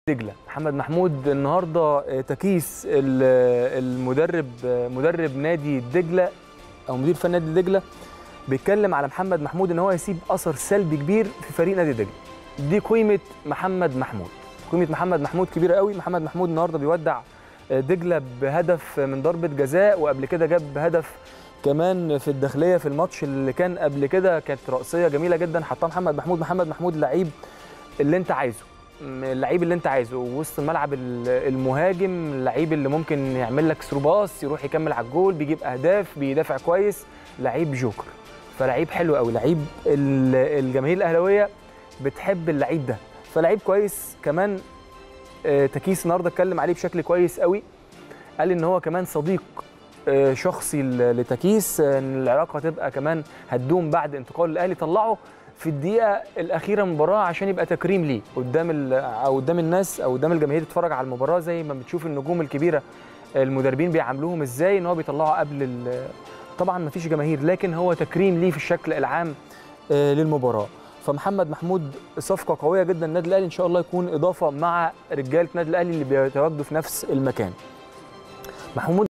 دجله محمد محمود النهارده تكيس ال- المدرب مدرب نادي دجله او مدير فني نادي دجله بيتكلم على محمد محمود ان هو يسيب اثر سلبي كبير في فريق نادي دجله دي قيمه محمد محمود قيمه محمد محمود كبيره قوي محمد محمود النهارده بيودع دجله بهدف من ضربه جزاء وقبل كده جاب هدف كمان في الداخليه في الماتش اللي كان قبل كده كانت رأسيه جميله جدا حطها محمد محمود محمد محمود لعيب اللي انت عايزه اللعيب اللي انت عايزه وسط الملعب ال- المهاجم اللعيب اللي ممكن يعمل لك ثرو باص يروح يكمل على الجول بيجيب اهداف بيدافع كويس لعيب جوكر فلعيب حلو قوي لعيب ال- الجماهير الاهلاويه بتحب اللعيب ده فلعيب كويس كمان آه، تكيس النهارده اتكلم عليه بشكل كويس قوي قال ان هو كمان صديق آه، شخصي ل- لتكيس آه، ان العلاقه تبقى كمان هتدوم بعد انتقال الاهلي طلعه في الدقيقه الاخيره من المباراه عشان يبقى تكريم ليه قدام ال- او قدام الناس او قدام الجماهير تتفرج على المباراه زي ما بتشوف النجوم الكبيره المدربين بيعاملوهم ازاي ان هو بيطلعه قبل ال- طبعا ما فيش جماهير لكن هو تكريم ليه في الشكل العام آه، للمباراه فمحمد محمود صفقه قويه جدا النادي الاهلي ان شاء الله يكون اضافه مع رجاله النادي الاهلي اللي بيتواجدوا في نفس المكان محمود